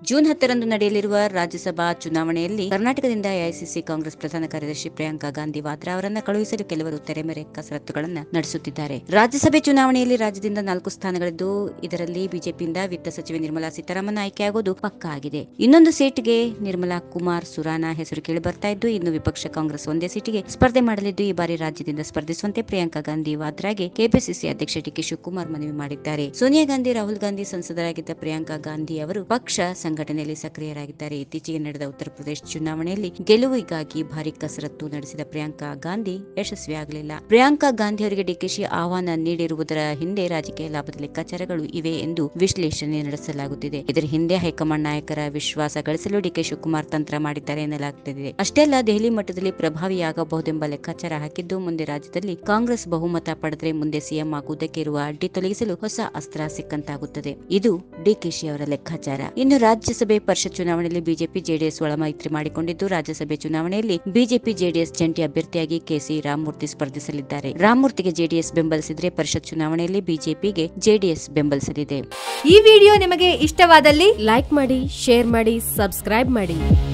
June ಹತ್ತರಂದು ನಡೆಯಲಿರುವ ರಾಜ್ಯಸಭಾ ಚುನಾವಣೆಯಲ್ಲಿ ಕರ್ನಾಟಕದಿಂದ ಎಐಸಿಸಿ ಕಾಂಗ್ರೆಸ್ ಪ್ರಧಾನ ಕಾರ್ಯದರ್ಶಿ ಪ್ರಿಯಾಂಕಾ ಗಾಂಧಿ ವಾದ್ರಾ ಅವರನ್ನ ಕಳುಹಿಸಲು ಕೆಲವರು ತೆರೆಮೆರೆ ಕಸರತ್ತುಗಳನ್ನ ನಡೆಸುತ್ತಿದ್ದಾರೆ ರಾಜ್ಯಸಭೆ ಚುನಾವಣೆಯಲ್ಲಿ ರಾಜ್ಯದಿಂದ ನಾಲ್ಕು ಸ್ಥಾನಗಳಿದ್ದು ಇದರಲ್ಲಿ ಬಿಜೆಪಿಯಿಂದ ವಿತ್ತ ಸಚಿವೆ ನಿರ್ಮಲಾ ಸೀತಾರಾಮನ್ ಆಯ್ಕೆಯಾಗುವುದು ಪಕ್ಕಾ ಆಗಿದೆ ಇನ್ನೊಂದು ಸೀಟ್ಗೆ ನಿರ್ಮಲಾ ಕುಮಾರ್ ಸುರಾನಾ ಹೆಸರು ಕೇಳಿ ಬರ್ತಾ ಇದ್ದು ಇನ್ನು ವಿಪಕ್ಷ ಕಾಂಗ್ರೆಸ್ ಒಂದೇ ಸೀಟಿಗೆ ಸ್ಪರ್ಧೆ ಮಾಡಲಿದ್ದು ಈ ಬಾರಿ ರಾಜ್ಯದಿಂದ ಸ್ಪರ್ಧಿಸುವಂತೆ ಪ್ರಿಯಾಂಕಾ ಗಾಂಧಿ ವಾದ್ರಾಗೆ ಕೆಪಿಸಿಸಿ ಅಧ್ಯಕ್ಷ ಡಿಕೆ ಶಿವಕುಮಾರ್ ಮನವಿ ಮಾಡಿದ್ದಾರೆ ಸೋನಿಯಾ ಗಾಂಧಿ ರಾಹುಲ್ ಗಾಂಧಿ ಸಂಸದರಾಗಿದ್ದ ಪ್ರಿಯಾಂಕಾ ಗಾಂಧಿ ಅವರು ಪಕ್ಷ ಸಂಘಟನೆಯಲ್ಲಿ ಸಕ್ರಿಯರಾಗಿದ್ದಾರೆ ಇತ್ತೀಚೆಗೆ ನಡೆದ ಉತ್ತರ ಪ್ರದೇಶ ಚುನಾವಣೆಯಲ್ಲಿ ಗೆಲುವಿಗಾಗಿ ಭಾರಿ ಕಸರತ್ತು ನಡೆಸಿದ ಪ್ರಿಯಾಂಕಾ ಗಾಂಧಿ ಯಶಸ್ವಿಯಾಗಲಿಲ್ಲ ಪ್ರಿಯಾಂಕಾ ಗಾಂಧಿ ಅವರಿಗೆ ಡಿಕೆಶಿ ಆಹ್ವಾನ ನೀಡಿರುವುದರ ಹಿಂದೆ ರಾಜಕೀಯ ಲಾಭದ ಲೆಕ್ಕಾಚಾರಗಳು ಇವೆ ಎಂದು ವಿಶ್ಲೇಷಣೆ ನಡೆಸಲಾಗುತ್ತಿದೆ ಇದರ ಹಿಂದೆ ಹೈಕಮಾಂಡ್ ನಾಯಕರ ವಿಶ್ವಾಸ ಗಳಿಸಲು ಡಿಕೆ ಶಿವಕುಮಾರ್ ತಂತ್ರ ಮಾಡಿದ್ದಾರೆ ಎನ್ನಲಾಗುತ್ತಿದೆ ಅಷ್ಟೇ ಅಲ್ಲ ದೆಹಲಿ ಮಟ್ಟದಲ್ಲಿ ಪ್ರಭಾವಿಯಾಗಬಹುದೆಂಬ ಲೆಕ್ಕಾಚಾರ ಹಾಕಿದ್ದು ಮುಂದೆ ರಾಜ್ಯದಲ್ಲಿ ಕಾಂಗ್ರೆಸ್ ಬಹುಮತ ಪಡೆದರೆ ಮುಂದೆ ಸಿಎಂ ಆಗುವುದಕ್ಕೆ ಇರುವ ಅಡ್ಡಿ ತೊಲಗಿಸಲು ಹೊಸ ಅಸ್ತ್ರ ಸಿಕ್ಕಂತಾಗುತ್ತದೆ ಇದು ಡಿಕೆಶಿ ಅವರ ಲೆಕ್ಕಾಚಾರ ಇನ್ನು ರಾಜ್ಯಸಭೆ ಪರಿಷತ್ ಚುನಾವಣೆಯಲ್ಲಿ ಬಿಜೆಪಿ ಜೆಡಿಎಸ್ ಒಳ ಮೈತ್ರಿ ಮಾಡಿಕೊಂಡಿದ್ದು ರಾಜ್ಯಸಭೆ ಚುನಾವಣೆಯಲ್ಲಿ ಬಿಜೆಪಿ ಜೆಡಿಎಸ್ ಜಂಟಿ ಅಭ್ಯರ್ಥಿಯಾಗಿ ಕೆಸಿ ರಾಮಮೂರ್ತಿ ಸ್ಪರ್ಧಿಸಲಿದ್ದಾರೆ ರಾಮಮೂರ್ತಿಗೆ ಜೆಡಿಎಸ್ ಬೆಂಬಲಿಸಿದರೆ ಪರಿಷತ್ ಚುನಾವಣೆಯಲ್ಲಿ ಬಿಜೆಪಿಗೆ ಜೆಡಿಎಸ್ ಬೆಂಬಲಿಸಲಿದೆ ಈ ವಿಡಿಯೋ ನಿಮಗೆ ಇಷ್ಟವಾದಲ್ಲಿ ಲೈಕ್ ಮಾಡಿ ಶೇರ್ ಮಾಡಿ ಸಬ್ಸ್ಕ್ರೈಬ್ ಮಾಡಿ